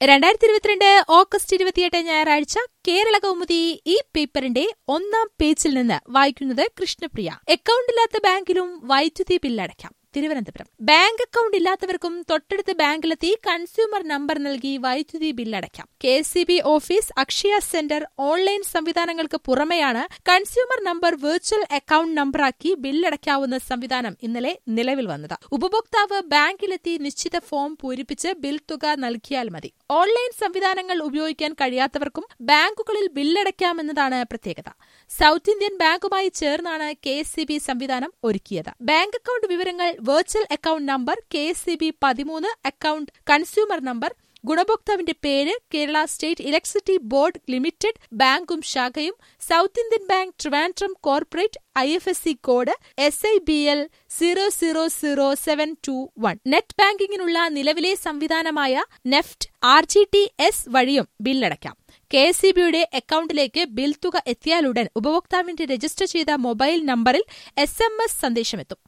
രണ്ടായിരത്തി ഇരുപത്തിരണ്ട് ഓഗസ്റ്റ് ഇരുപത്തിയെട്ട് ഞായറാഴ്ച കേരള കൗമുദി ഈ പേപ്പറിന്റെ ഒന്നാം പേജിൽ നിന്ന് വായിക്കുന്നത് കൃഷ്ണപ്രിയ അക്കൗണ്ടില്ലാത്ത ബാങ്കിലും വൈദ്യുതി ബില്ലടയ്ക്കാം തിരുവനന്തപുരം ബാങ്ക് അക്കൗണ്ട് ഇല്ലാത്തവർക്കും തൊട്ടടുത്ത ബാങ്കിലെത്തി കൺസ്യൂമർ നമ്പർ നൽകി വൈദ്യുതി ബില്ലടയ്ക്കാം K C B office Akshaya centre online സംവിധാനങ്ങൾക്ക് പുറമെയാണ് കൺസ്യൂമർ നമ്പർ വെർച്വൽ അക്കൗണ്ട് നമ്പറാക്കി ബില്ലടയ്ക്കാവുന്ന സംവിധാനം ഇന്നലെ നിലവിൽ വന്നത് ഉപഭോക്താവ് ബാങ്കിലെത്തി നിശ്ചിത ഫോം പൂരിപ്പിച്ച് ബിൽ തുക നൽകിയാൽ മതി ഓൺലൈൻ സംവിധാനങ്ങൾ ഉപയോഗിക്കാൻ കഴിയാത്തവർക്കും ബാങ്കുകളിൽ ബില്ലടയ്ക്കാമെന്നതാണ് പ്രത്യേകത സൗത്ത് ഇന്ത്യൻ ബാങ്കുമായി ചേർന്നാണ് കെ സംവിധാനം ഒരുക്കിയത് ബാങ്ക് അക്കൗണ്ട് വിവരങ്ങൾ virtual account number K C B പതിമൂന്ന് അക്കൗണ്ട് കൺസ്യൂമർ നമ്പർ ഗുണഭോക്താവിന്റെ പേര് Kerala state electricity board limited ബാങ്കും ശാഖയും south Indian bank Trivandrum corporate I F S C code S I B L zero zero zero seven two one net ബാങ്കിങ്ങിനുള്ള നിലവിലെ സംവിധാനമായ NEFT R G T S വഴിയും ബില്ലടയ്ക്കാം K S C ബിയുടെ അക്കൗണ്ടിലേക്ക് bill തുക എത്തിയാലുടൻ ഉപഭോക്താവിന്റെ രജിസ്റ്റർ ചെയ്ത മൊബൈൽ നമ്പറിൽ എസ് എം എസ് സന്ദേശമെത്തും